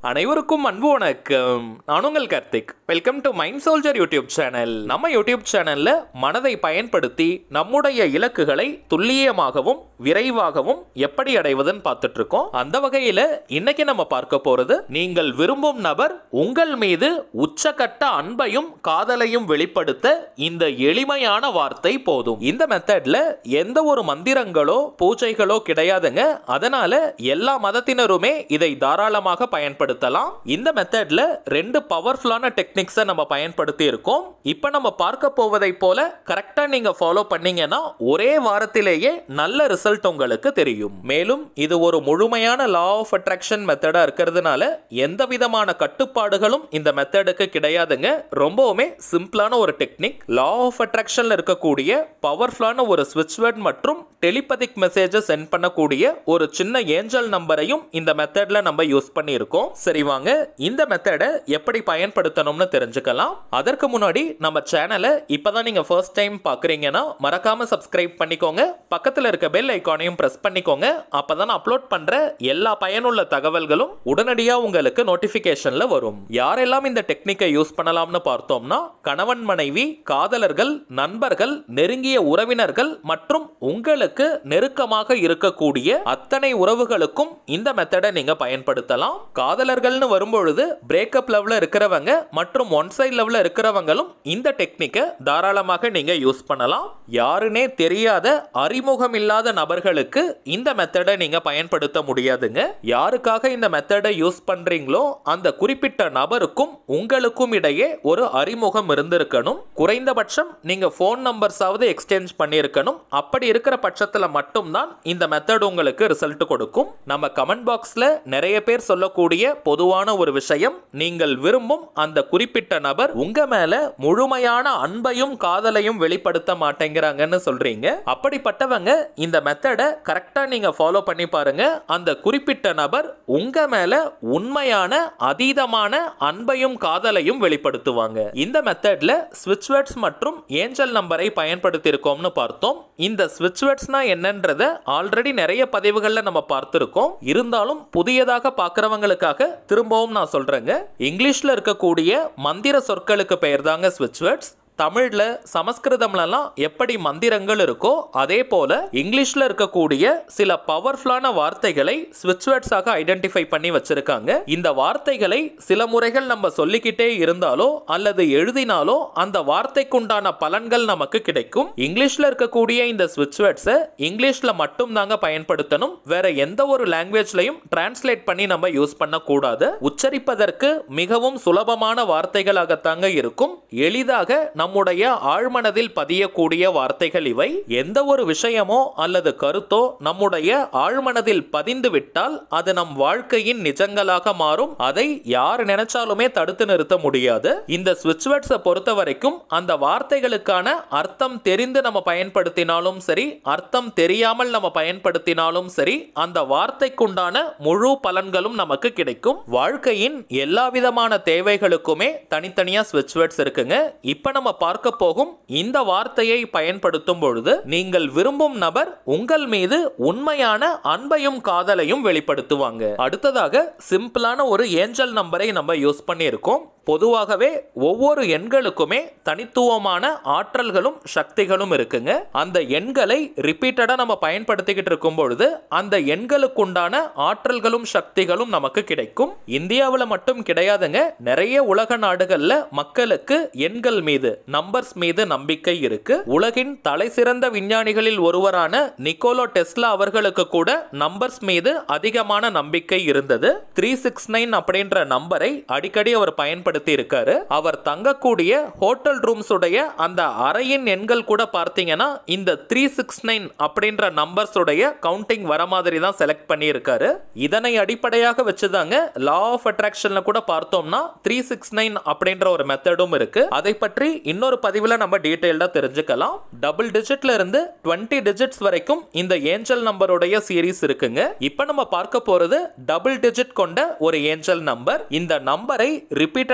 அனைவருக்கும் அன்பு வணக்கம் நான் உங்கள் Karthik welcome to mind soldier YouTube channel நம்ம யூடியூப் சேனல்ல மனதை பயன்படுத்தி நம்முடைய இலக்குகளை துல்லியமாகவும் விரைவாகவும் எப்படி அடைவதுன்னு பார்த்துட்டு இருக்கோம் அந்த வகையில இன்னைக்கு நம்ம பார்க்க போறது நீங்கள் விரும்பும் நபர் உங்கள் மீது உச்சக்கட்ட அன்பையும் காதலையும் வெளிப்படுத்த இந்த எளிமையான வார்த்தை போதும் இந்த மெத்தட்ல எந்த ஒரு மந்திரங்களோ பூஜைகளோ கிடையாதுங்க அதனால எல்லா மதத்தினருமே இதை தாராளமாக பயன்படுத்தலாம் இந்த மெத்தட்ல ரெண்டு பவர்ஃபுல்லான டெக்னிக்ஸை நம்ம பயன்படுத்தி இருக்கோம் இப்போ நம்ம பார்க்க போவதை போல கரெக்டா நீங்க ஃபாலோ பண்ணீங்கன்னா ஒரே வாரத்திலேயே நல்ல ரிசல்ட் உங்களுக்கு தெரியும் மேலும் இது ஒரு முழுமையான லா ஆஃப் அட்ராக்ஷன் மெத்தடா இருக்கிறதுனால எந்த விதமான கட்டுப்பாடுகளும் இந்த மெத்தடுக்கு கிடையாதுங்க ரொம்பவுமே சிம்பிளான ஒரு டெக்னிக் லா ஆஃப் அட்ராக்ஷன்ல இருக்கக்கூடிய பவர்ஃபுல்லான ஒரு ஸ்விட்ச் வேர்ட் மற்றும் டெலிபதிக் மெசேஜை சென்ட் பண்ணக்கூடிய ஒரு சின்ன ஏஞ்சல் நம்பரையும் இந்த மெத்தட்ல நம்ம யூஸ் பண்ணியிருக்கோம் சரி வாங்க இந்த மெத்தடை எப்படி பயன்படுத்தணும்னு தெரிஞ்சுக்கலாம் அதற்கு முன்னாடி நம்ம சேனலை இப்பதான் நீங்க ஃபர்ஸ்ட் டைம் பாக்குறீங்கன்னா மறக்காம சப்ஸ்கிரைப் பண்ணிக்கோங்க பக்கத்துல இருக்க பெல் ஐக்கானையும் பிரஸ் பண்ணிக்கோங்க அப்பதான் அப்லோட் பண்ற எல்லா பயனுள்ள தகவல்களும் உடனடியா உங்களுக்கு நோட்டிபிகேஷன்ல வரும் யாரெல்லாம் இந்த டெக்னிக்கை யூஸ் பண்ணலாம்னு பார்த்தோம்னா கணவன் மனைவி காதலர்கள் நண்பர்கள் நெருங்கிய உறவினர்கள் மற்றும் உங்களுக்கு நெருக்கமாக இருக்கக்கூடிய அத்தனை உறவுகளுக்கும் இந்த மெத்தடை நீங்க பயன்படுத்தலாம் காதலர்கள்னு வரும்பொழுது பிரேக்கப் லெவல்ல இருக்கிறவங்க மற்றும் ஒன் சைட் லெவல்ல இருக்கிறவங்களும் இந்த டெக்னிக்கை தாராளமாக நீங்க யூஸ் பண்ணலாம் யாருனே தெரியாத அறிமுகம் இல்லாத நபர்களுக்கு இந்த மெத்தடை நீங்க பயன்படுத்த முடியாதுங்க யாருக்காக இந்த மெத்தடை யூஸ் பண்றீங்களோ அந்த குறிப்பிட்ட நபருக்கும் உங்களுக்கும் இடையே ஒரு அறிமுகம் இருந்திருக்கணும் குறைந்தபட்சம் நீங்க ஃபோன் நம்பர்ஸாவது எக்ஸ்சேஞ்ச் பண்ணியிருக்கணும் அப்படி இருக்கிற பட்சத்தில் மட்டும்தான் இந்த மெத்தட் உங்களுக்கு ரிசல்ட் கொடுக்கும் நம்ம கமெண்ட் பாக்ஸ்ல நிறைய பேர் சொல்லக்கூடிய பொதுவான ஒரு விஷயம் நீங்கள் விரும்பும் அந்த குறிப்பிட்ட நபர் உங்க மேல முழுமையான அன்பையும் காதலையும் வெளிப்படுத்த மாட்டேங்கிறாங்கன்னு சொல்றீங்க அப்படிப்பட்டவங்க இந்த மெத்தடை கரெக்டா நீங்க ஃபாலோ பண்ணி பாருங்க அந்த குறிப்பிட்ட நபர் உங்க மேல உண்மையான அதீதமான அன்பையும் காதலையும் வெளிப்படுத்துவாங்க இந்த மெத்தட்ல ஸ்விட்ச் வேர்ட்ஸ் மற்றும் ஏஞ்சல் நம்பரை பயன்படுத்தி இருக்கோம்னு பார்த்தோம் இந்த ஸ்விட்ச் வேர்ட்ஸ்னா என்னன்றத ஆல்ரெடி நிறைய பதிவுகளில் நம்ம பார்த்துருக்கோம் இருந்தாலும் புதியதாக பார்க்குறவங்களுக்காக திரும்பவும் நான் சொல்றேங்க இங்கிலீஷ்ல இருக்கக்கூடிய மந்திர சொற்களுக்கு பெயர் தாங்க ஸ்விட்ச் வேர்ட்ஸ் தமிழ்ல சமஸ்கிருதம்லலாம் எப்படி மந்திரங்கள் இருக்கோ அதே போல இங்கிலீஷ்ல இருக்கக்கூடிய சில பவர்ஃபுல்லான வார்த்தைகளை ஸ்விட்ச் வேர்ட்ஸாக ஐடென்டிஃபை பண்ணி வச்சிருக்காங்க இந்த வார்த்தைகளை சில முறைகள் நம்ம சொல்லிக்கிட்டே இருந்தாலோ அல்லது எழுதினாலோ அந்த வார்த்தைக்குண்டான பலன்கள் நமக்கு கிடைக்கும் இங்கிலீஷ்ல இருக்கக்கூடிய இந்த ஸ்விட்ச் வேர்ட்ஸை இங்கிலீஷ்ல மட்டும் தாங்க பயன்படுத்தணும் வேற எந்த ஒரு லாங்குவேஜ்லையும் டிரான்ஸ்லேட் பண்ணி நம்ம யூஸ் பண்ணக்கூடாது உச்சரிப்பதற்கு மிகவும் சுலபமான வார்த்தைகளாகத்தாங்க இருக்கும் எளிதாக நம்முடைய ஆழ்மனதில் பதியக்கூடிய வார்த்தைகள் இவை எந்த ஒரு விஷயமோ அல்லது கருத்தோ நம்முடைய ஆழ்மனதில் பதிந்து விட்டால் அது நம் வாழ்க்கையின் நிஜங்களாக மாறும் அதை யார் நினைச்சாலுமே தடுத்து நிறுத்த முடியாது இந்த ஸ்விட்ச் வேர்ட்ஸை பொறுத்த வரைக்கும் அந்த வார்த்தைகளுக்கான அர்த்தம் தெரிந்து நம்ம பயன்படுத்தினாலும் சரி அர்த்தம் தெரியாமல் நம்ம பயன்படுத்தினாலும் சரி அந்த வார்த்தைக்குண்டான முழு பலன்களும் நமக்கு கிடைக்கும் வாழ்க்கையின் எல்லா விதமான தேவைகளுக்குமே தனித்தனியா ஸ்விட்ச் வேர்ட்ஸ் இருக்குங்க இப்ப நம்ம பார்க்க போகும் இந்த வார்த்தையை பயன்படுத்தும் பொழுது நீங்கள் விரும்பும் நபர் உங்கள் மீது உண்மையான அன்பையும் காதலையும் வெளிப்படுத்துவாங்க அடுத்ததாக சிம்பிளான ஒரு ஏஞ்சல் நம்பரை நம்ம யூஸ் பண்ணியிருக்கோம் பொதுவாகவே ஒவ்வொரு எண்களுக்குமே தனித்துவமான ஆற்றல்களும் சக்திகளும் இருக்குங்க அந்த எண்களை ரிப்பீட்டடா நம்ம பயன்படுத்திக்கிட்டு இருக்கும் பொழுது அந்த எண்களுக்குண்டான ஆற்றல்களும் சக்திகளும் நமக்கு கிடைக்கும் இந்தியாவில் மட்டும் கிடையாதுங்க நிறைய உலக நாடுகள்ல மக்களுக்கு எண்கள் மீது நம்பர்ஸ் மீது நம்பிக்கை இருக்கு உலகின் தலை சிறந்த விஞ்ஞானிகளில் ஒருவரான நிக்கோலோ டெஸ்லா அவர்களுக்கு கூட நம்பர்ஸ் மீது அதிகமான நம்பிக்கை இருந்தது த்ரீ சிக்ஸ் நைன் அப்படின்ற நம்பரை அடிக்கடி அவர் பயன்படுத்தி இருக்காரு அவர் தங்கக்கூடிய ஹோட்டல் ரூம்ஸ் உடைய அந்த அறையின் எண்கள் கூட பார்த்தீங்கன்னா இந்த த்ரீ சிக்ஸ் நைன் அப்படின்ற நம்பர்ஸ் உடைய கவுண்டிங் வர மாதிரி தான் செலக்ட் பண்ணியிருக்காரு இதனை அடிப்படையாக வச்சுதாங்க லா ஆஃப் அட்ராக்ஷன்ல கூட பார்த்தோம்னா த்ரீ சிக்ஸ் நைன் அப்படின்ற ஒரு மெத்தடும் இருக்கு அதை பற்றி இன்னொரு பதிவில் நம்ம டீட்டெயில்டா தெரிஞ்சுக்கலாம் டபுள் டிஜிட்ல இருந்து டுவெண்ட்டி டிஜிட்ஸ் வரைக்கும் இந்த ஏஞ்சல் நம்பருடைய சீரிஸ் இருக்குங்க இப்போ நம்ம பார்க்க போறது டபுள் டிஜிட் கொண்ட ஒரு ஏஞ்சல் நம்பர் இந்த நம்பரை ரிப்பீட்டடா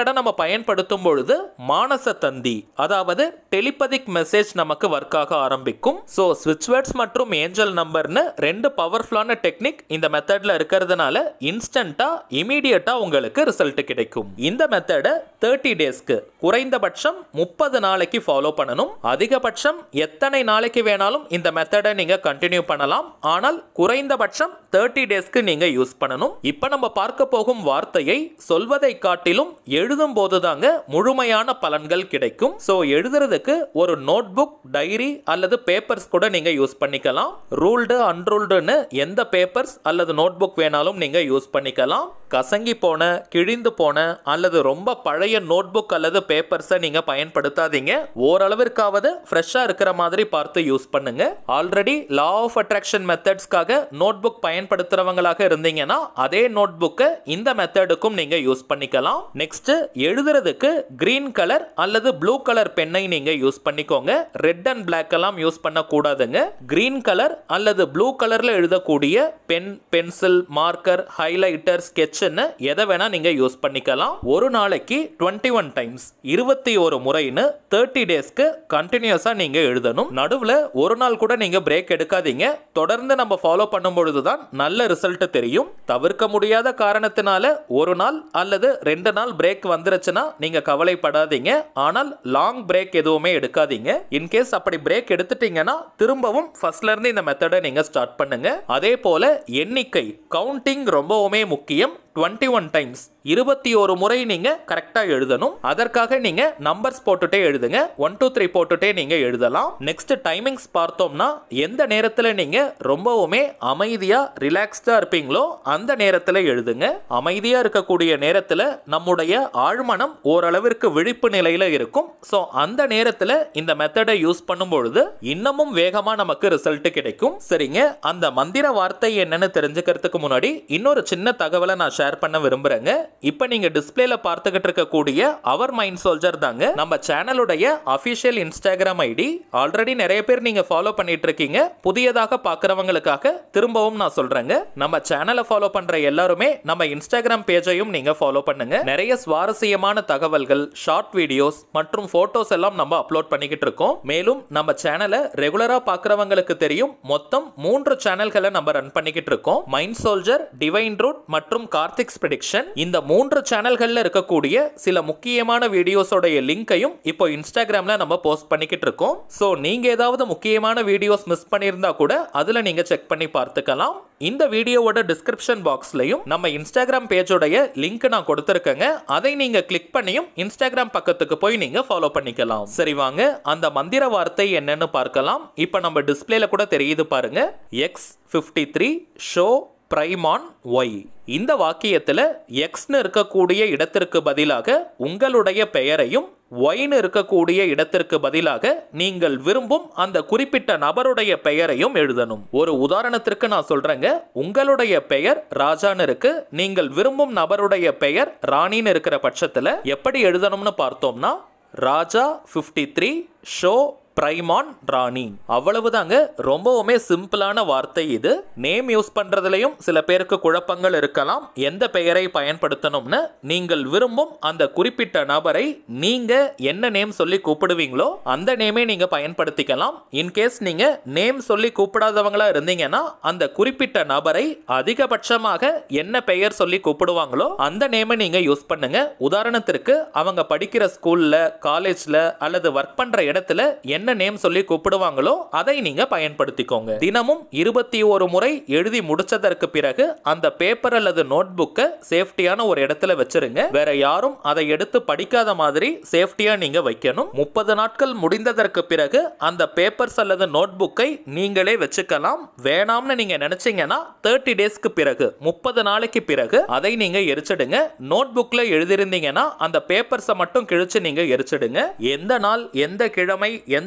மெத்தடை நம்ம பயன்படுத்தும் பொழுது மானச தந்தி அதாவது டெலிபதிக் மெசேஜ் நமக்கு ஒர்க் ஆக ஆரம்பிக்கும் ஸோ ஸ்விட்ச் வேர்ட்ஸ் மற்றும் ஏஞ்சல் நம்பர்னு ரெண்டு பவர்ஃபுல்லான டெக்னிக் இந்த மெத்தட்ல இருக்கிறதுனால இன்ஸ்டண்டா இமீடியட்டா உங்களுக்கு ரிசல்ட் கிடைக்கும் இந்த மெத்தடை தேர்ட்டி டேஸ்க்கு குறைந்தபட்சம் முப்பது நாளைக்கு ஃபாலோ பண்ணணும் அதிகபட்சம் எத்தனை நாளைக்கு வேணாலும் இந்த மெத்தடை நீங்க கண்டினியூ பண்ணலாம் ஆனால் குறைந்தபட்சம் தேர்ட்டி டேஸ்க்கு நீங்க யூஸ் பண்ணணும் இப்போ நம்ம பார்க்க போகும் வார்த்தையை சொல்வதை காட்டிலும் எழுதும் போது தாங்க முழுமையான பலன்கள் கிடைக்கும் ஸோ எழுதுறதுக்கு ஒரு நோட் புக் டைரி அல்லது பேப்பர்ஸ் கூட நீங்க யூஸ் பண்ணிக்கலாம் ரூல்டு அன்ரூல்டுன்னு எந்த பேப்பர்ஸ் அல்லது நோட் புக் வேணாலும் நீங்க யூஸ் பண்ணிக்கலாம் கசங்கி போன கிழிந்து போன அல்லது ரொம்ப பழைய நோட் புக் அல்லது பேப்பர்ஸை நீங்க பயன்படுத்தாதீங்க ஓரளவிற்காவது ஃப்ரெஷ்ஷாக இருக்கிற மாதிரி பார்த்து யூஸ் பண்ணுங்க ஆல்ரெடி லா ஆஃப் அட்ராக்ஷன் மெத்தட்ஸ்க்காக நோட் புக் பயன்படுத்துறவங்களாக இருந்தீங்கன்னா அதே நோட் புக்கை இந்த மெத்தடுக்கும் நீங்க யூஸ் பண்ணிக்கலாம் நெக்ஸ்ட் எழுதுறதுக்கு கிரீன் கலர் அல்லது ப்ளூ கலர் பென்னை நீங்க யூஸ் பண்ணிக்கோங்க ரெட் அண்ட் பிளாக் எல்லாம் யூஸ் பண்ணக்கூடாதுங்க கிரீன் கலர் அல்லது ப்ளூ கலர்ல எழுதக்கூடிய பென் பென்சில் மார்க்கர் ஹைலைட்டர் ஸ்கெட்ச்னு எதை வேணா நீங்க யூஸ் பண்ணிக்கலாம் ஒரு நாளைக்கு டுவெண்ட்டி ஒன் டைம்ஸ் இருபத்தி ஒரு முறைன்னு தேர்ட்டி டேஸ்க்கு கண்டினியூஸா நீங்க எழுதணும் நடுவுல ஒரு நாள் கூட நீங்க பிரேக் எடுக்காதீங்க தொடர்ந்து நம்ம ஃபாலோ பண்ணும் பொழுது தான் நல்ல ரிசல்ட் தெரியும் தவிர்க்க முடியாத காரணத்தினால ஒரு நாள் அல்லது ரெண்டு நாள் பிரேக் வந்துருச்சுன்னா நீங்க கவலைப்படாதீங்க ஆனால் லாங் பிரேக் எதுவுமே எடுக்காதீங்க இன்கேஸ் அப்படி பிரேக் எடுத்துட்டீங்கன்னா திரும்பவும் ஃபர்ஸ்ட்ல இருந்து இந்த மெத்தடை நீங்க ஸ்டார்ட் பண்ணுங்க அதே போல எண்ணிக்கை கவுண்டிங் ரொம்பவுமே முக்கியம் டுவெண்ட்டி ஒன் டைம்ஸ் இருபத்தி ஒரு முறை நீங்க கரெக்டா எழுதணும் அதற்காக நீங்க நம்பர்ஸ் போட்டுட்டே எழுதுங்க ஒன் டூ த்ரீ போட்டுட்டே நீங்க எழுதலாம் நெக்ஸ்ட் டைமிங்ஸ் பார்த்தோம்னா எந்த நேரத்துல நீங்க ரொம்பவுமே அமைதியா ரிலாக்ஸ்டா இருப்பீங்களோ அந்த நேரத்துல எழுதுங்க அமைதியா இருக்கக்கூடிய நேரத்துல நம்முடைய ஆழ்மனம் ஓரளவிற்கு விழிப்பு நிலையில இருக்கும் ஸோ அந்த நேரத்துல இந்த மெத்தடை யூஸ் பண்ணும் பொழுது இன்னமும் வேகமா நமக்கு ரிசல்ட் கிடைக்கும் சரிங்க அந்த மந்திர வார்த்தை என்னன்னு தெரிஞ்சுக்கிறதுக்கு முன்னாடி இன்னொரு சின்ன தகவலை நான் ஷேர் பண்ண விரும்புறேங்க இப்போ நீங்க டிஸ்பிளேல பார்த்துக்கிட்டு இருக்கக்கூடிய அவர் மைண்ட் சோல்ஜர் தாங்க நம்ம சேனலுடைய அபிஷியல் இன்ஸ்டாகிராம் ஐடி ஆல்ரெடி நிறைய பேர் நீங்க ஃபாலோ பண்ணிட்டு இருக்கீங்க புதியதாக பார்க்குறவங்களுக்காக திரும்பவும் நான் சொல்றேங்க நம்ம சேனலை ஃபாலோ பண்ற எல்லாருமே நம்ம இன்ஸ்டாகிராம் பேஜையும் நீங்க ஃபாலோ பண்ணுங்க நிறைய சுவாரஸ்யமான தகவல்கள் ஷார்ட் வீடியோஸ் மற்றும் போட்டோஸ் எல்லாம் நம்ம அப்லோட் பண்ணிக்கிட்டு இருக்கோம் மேலும் நம்ம சேனலை ரெகுலரா பார்க்குறவங்களுக்கு தெரியும் மொத்தம் மூன்று சேனல்களை நம்ம ரன் பண்ணிக்கிட்டு இருக்கோம் மைண்ட் சோல்ஜர் டிவைன் ரூட் மற்றும் கார்த்திக்ஸ் ப்ரெடிக்ஷன் இந்த மூன்று சேனல்கள்ல இருக்கக்கூடிய சில முக்கியமான வீடியோஸோடைய லிங்கையும் இப்போ இன்ஸ்டாகிராம்ல நம்ம போஸ்ட் பண்ணிக்கிட்டு இருக்கோம் ஸோ நீங்க ஏதாவது முக்கியமான வீடியோஸ் மிஸ் பண்ணியிருந்தா கூட அதுல நீங்க செக் பண்ணி பார்த்துக்கலாம் இந்த வீடியோவோட டிஸ்கிரிப்ஷன் பாக்ஸ்லயும் நம்ம இன்ஸ்டாகிராம் பேஜோடைய லிங்க் நான் கொடுத்துருக்கேங்க அதை நீங்க கிளிக் பண்ணியும் இன்ஸ்டாகிராம் பக்கத்துக்கு போய் நீங்க ஃபாலோ பண்ணிக்கலாம் சரி வாங்க அந்த மந்திர வார்த்தை என்னன்னு பார்க்கலாம் இப்போ நம்ம டிஸ்பிளேல கூட தெரியுது பாருங்க எக்ஸ் ஃபிஃப்டி த்ரீ ஷோ பிரைமான் ஒய் இந்த வாக்கியத்தில் எக்ஸ்னு இருக்கக்கூடிய இடத்திற்கு பதிலாக உங்களுடைய பெயரையும் ஒய்னு இருக்கக்கூடிய இடத்திற்கு பதிலாக நீங்கள் விரும்பும் அந்த குறிப்பிட்ட நபருடைய பெயரையும் எழுதணும் ஒரு உதாரணத்திற்கு நான் சொல்றேங்க உங்களுடைய பெயர் ராஜான்னு இருக்கு நீங்கள் விரும்பும் நபருடைய பெயர் ராணின்னு இருக்கிற பட்சத்தில் எப்படி எழுதணும்னு பார்த்தோம்னா ராஜா ஃபிஃப்டி த்ரீ ஷோ பிரைமான் ராணி அவ்வளவுதாங்க ரொம்பவுமே சிம்பிளான வார்த்தை இது நேம் யூஸ் பண்றதுலயும் சில பேருக்கு குழப்பங்கள் இருக்கலாம் எந்த பெயரை பயன்படுத்தணும்னு நீங்கள் விரும்பும் அந்த குறிப்பிட்ட நபரை நீங்க என்ன நேம் சொல்லி கூப்பிடுவீங்களோ அந்த நேமே நீங்க பயன்படுத்திக்கலாம் இன்கேஸ் நீங்க நேம் சொல்லி கூப்பிடாதவங்களா இருந்தீங்கன்னா அந்த குறிப்பிட்ட நபரை அதிகபட்சமாக என்ன பெயர் சொல்லி கூப்பிடுவாங்களோ அந்த நேமை நீங்க யூஸ் பண்ணுங்க உதாரணத்திற்கு அவங்க படிக்கிற ஸ்கூல்ல காலேஜ்ல அல்லது ஒர்க் பண்ற இடத்துல என்ன நேம் சொல்லி கூப்பிடுவாங்களோ அதை நீங்க பயன்படுத்திக்கோங்க தினமும் இருபத்தி ஒரு முறை எழுதி முடிச்சதற்கு பிறகு அந்த பேப்பர் அல்லது நோட் புக்கை சேஃப்டியான ஒரு இடத்துல வச்சிருங்க வேற யாரும் அதை எடுத்து படிக்காத மாதிரி சேஃப்டியா நீங்க வைக்கணும் முப்பது நாட்கள் முடிந்ததற்கு பிறகு அந்த பேப்பர்ஸ் அல்லது நோட் புக்கை நீங்களே வச்சுக்கலாம் வேணாம்னு நீங்க நினைச்சீங்கன்னா தேர்ட்டி டேஸ்க்கு பிறகு முப்பது நாளைக்கு பிறகு அதை நீங்க எரிச்சிடுங்க நோட் புக்ல எழுதியிருந்தீங்கன்னா அந்த பேப்பர்ஸை மட்டும் கிழிச்சு நீங்க எரிச்சிடுங்க எந்த நாள் எந்த கிழமை எந்த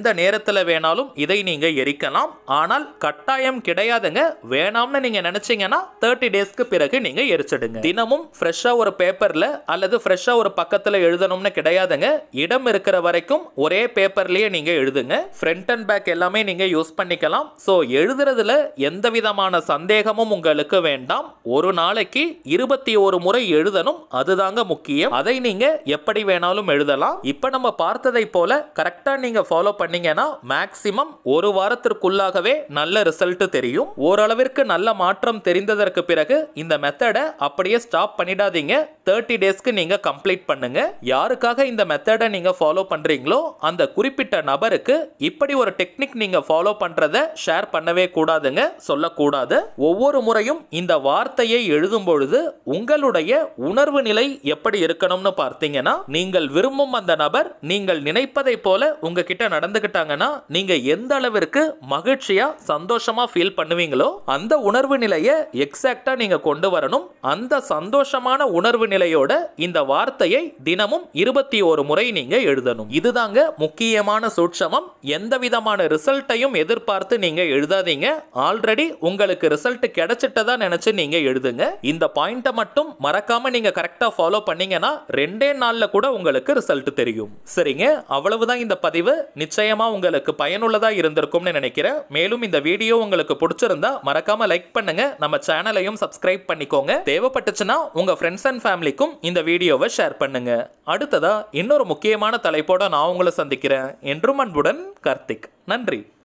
எந்த நேரத்தில் வேணாலும் இதை நீங்க எரிக்கலாம் ஆனால் கட்டாயம் கிடையாதுங்க வேணாம்னு நீங்க நினைச்சீங்கன்னா தேர்ட்டி டேஸ்க்கு பிறகு நீங்க எரிச்சிடுங்க தினமும் ஃப்ரெஷ்ஷா ஒரு பேப்பர்ல அல்லது ஃப்ரெஷ்ஷா ஒரு பக்கத்துல எழுதணும்னு கிடையாதுங்க இடம் இருக்கிற வரைக்கும் ஒரே பேப்பர்லயே நீங்க எழுதுங்க ஃப்ரண்ட் அண்ட் பேக் எல்லாமே நீங்க யூஸ் பண்ணிக்கலாம் ஸோ எழுதுறதுல எந்த விதமான சந்தேகமும் உங்களுக்கு வேண்டாம் ஒரு நாளைக்கு இருபத்தி ஒரு முறை எழுதணும் அதுதாங்க முக்கியம் அதை நீங்க எப்படி வேணாலும் எழுதலாம் இப்ப நம்ம பார்த்ததை போல கரெக்டா நீங்க ஃபாலோ பண்ணீங்கன்னா மேக்சிமம் ஒரு வாரத்திற்குள்ளாகவே நல்ல ரிசல்ட் தெரியும் ஓரளவிற்கு நல்ல மாற்றம் தெரிந்ததற்கு பிறகு இந்த மெத்தடை அப்படியே ஸ்டாப் பண்ணிடாதீங்க தேர்ட்டி டேஸ்க்கு நீங்க கம்ப்ளீட் பண்ணுங்க யாருக்காக இந்த மெத்தடை நீங்க ஃபாலோ பண்றீங்களோ அந்த குறிப்பிட்ட நபருக்கு இப்படி ஒரு டெக்னிக் நீங்க ஃபாலோ பண்றத ஷேர் பண்ணவே கூடாதுங்க சொல்லக்கூடாது ஒவ்வொரு முறையும் இந்த வார்த்தையை எழுதும் பொழுது உங்களுடைய உணர்வு நிலை எப்படி இருக்கணும்னு பார்த்தீங்கன்னா நீங்கள் விரும்பும் அந்த நபர் நீங்கள் நினைப்பதை போல உங்ககிட்ட நடந்துக்கிட்டாங்கன்னா நீங்க எந்த அளவிற்கு மகிழ்ச்சியா சந்தோஷமா ஃபீல் பண்ணுவீங்களோ அந்த உணர்வு நிலையை எக்ஸாக்டா நீங்க கொண்டு வரணும் அந்த சந்தோஷமான உணர்வு நிலையோட இந்த வார்த்தையை தினமும் இருபத்தி ஒரு முறை நீங்க எழுதணும் இதுதாங்க முக்கியமான சூட்சமம் எந்த விதமான ரிசல்ட்டையும் எதிர்பார்த்து நீங்க எழுதாதீங்க ஆல்ரெடி உங்களுக்கு ரிசல்ட் கிடைச்சிட்டதா நினைச்சு நீங்க எழுதுங்க இந்த பாயிண்ட்டை மட்டும் மறக்காம நீங்க கரெக்டா ஃபாலோ பண்ணீங்கன்னா ரெண்டே நாள்ல கூட உங்களுக்கு ரிசல்ட் தெரியும் சரிங்க அவ்வளவுதான் இந்த பதிவு நிச்சயமா உங்களுக்கு பயனுள்ளதா இருந்திருக்கும்னு நினைக்கிறேன் மேலும் இந்த வீடியோ உங்களுக்கு பிடிச்சிருந்தா மறக்காம லைக் பண்ணுங்க நம்ம சேனலையும் சப்ஸ்கிரைப் பண்ணிக்கோங்க தேவைப்பட்டுச்சுன்னா உங்க ஃப்ரெண்ட்ஸ் அண்ட் ஃபேமிலிக்கும் இந்த வீடியோவை ஷேர் பண்ணுங்க அடுத்ததா இன்னொரு முக்கியமான தலைப்போட நான் உங்களை சந்திக்கிறேன் என்றும் அன்புடன் கார்த்திக் நன்றி